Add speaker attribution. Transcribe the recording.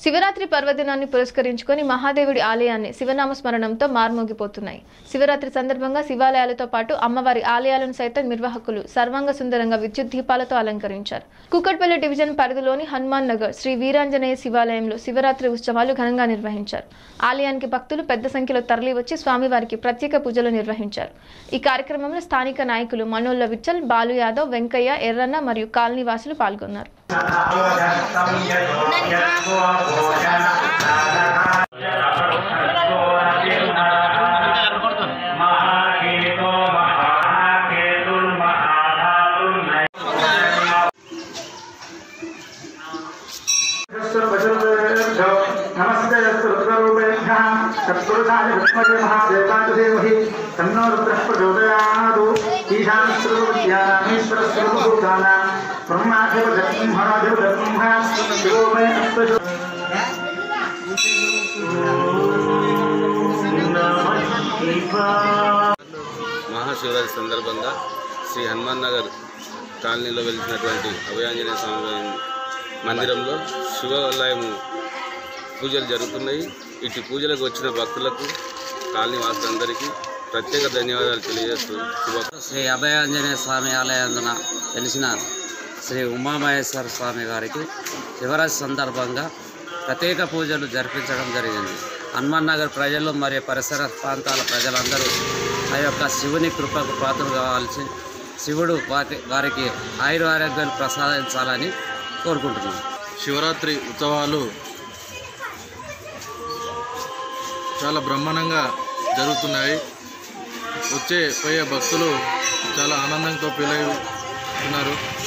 Speaker 1: శివరాత్రి పర్వదినాన్ని పురస్కరించుకొని మహాదేవుడి ఆలయాన్ని శివనామ స్మరణంతో మార్మోగిపోతున్నాయి శివరాత్రి సందర్భంగా శివాలయాలతో పాటు అమ్మవారి ఆలయాలను సైతం నిర్వాహకులు సర్వాంగ సుందరంగా విద్యుత్ దీపాలతో అలంకరించారు కుక్కట్పల్లి డివిజన్ పరిధిలోని హనుమాన్ నగర్ శ్రీ వీరాంజనేయ శివాలయంలో శివరాత్రి ఉత్సవాలు ఘనంగా నిర్వహించారు ఆలయానికి భక్తులు పెద్ద సంఖ్యలో తరలివచ్చి స్వామివారికి ప్రత్యేక పూజలు నిర్వహించారు ఈ కార్యక్రమంలో స్థానిక నాయకులు మనోళ్ళ విఠల్ బాలు యాదవ్ వెంకయ్య ఎర్రన్న మరియు కాలనీ వాసులు పాల్గొన్నారు
Speaker 2: నమస్తే రుద్రరూపేభ్యः తత్పురుషాయ విద్మహే మహాదేవాయ ధీమహి తన్నో రుద్రః ప్రచోదయాత్ ఈశాన్యస్వరూపత్యానామీశ్వరస్వరూపభూతానాం బ్రహ్మాధిప జగ్బ్రహ్మణాధిప జగ్బ్రహ్మ శివో మే అస్వశో
Speaker 3: మహాశివరాత్రి సందర్భంగా శ్రీ హనుమాన్ నగర్ కాలనీలో వెలిసినటువంటి అభయాంజనేయ స్వామి వారి మందిరంలో శివాలయము పూజలు జరుగుతున్నాయి ఇటు పూజలకు వచ్చిన భక్తులకు కాలనీ వాసులందరికీ ప్రత్యేక ధన్యవాదాలు తెలియజేస్తూ శుభ
Speaker 4: శ్రీ అభయాంజనేయ స్వామి ఆలయందున వెలిసిన శ్రీ ఉమామహేశ్వర స్వామి గారికి శివరాత్రి సందర్భంగా ప్రత్యేక పూజలు జరిపించడం జరిగింది హనుమాన్ నగర్ ప్రజలు మరియు పరిసర ప్రాంతాల ప్రజలందరూ ఆ యొక్క శివుని కృపకు పాత్రలు కావాల్సి శివుడు వారి వారికి ఆయురారోగ్యాలు ప్రసాదించాలని కోరుకుంటున్నాను
Speaker 5: శివరాత్రి ఉత్సవాలు చాలా బ్రహ్మాండంగా జరుగుతున్నాయి వచ్చే పోయే భక్తులు చాలా ఆనందంతో ఫీల్ అవుతున్నారు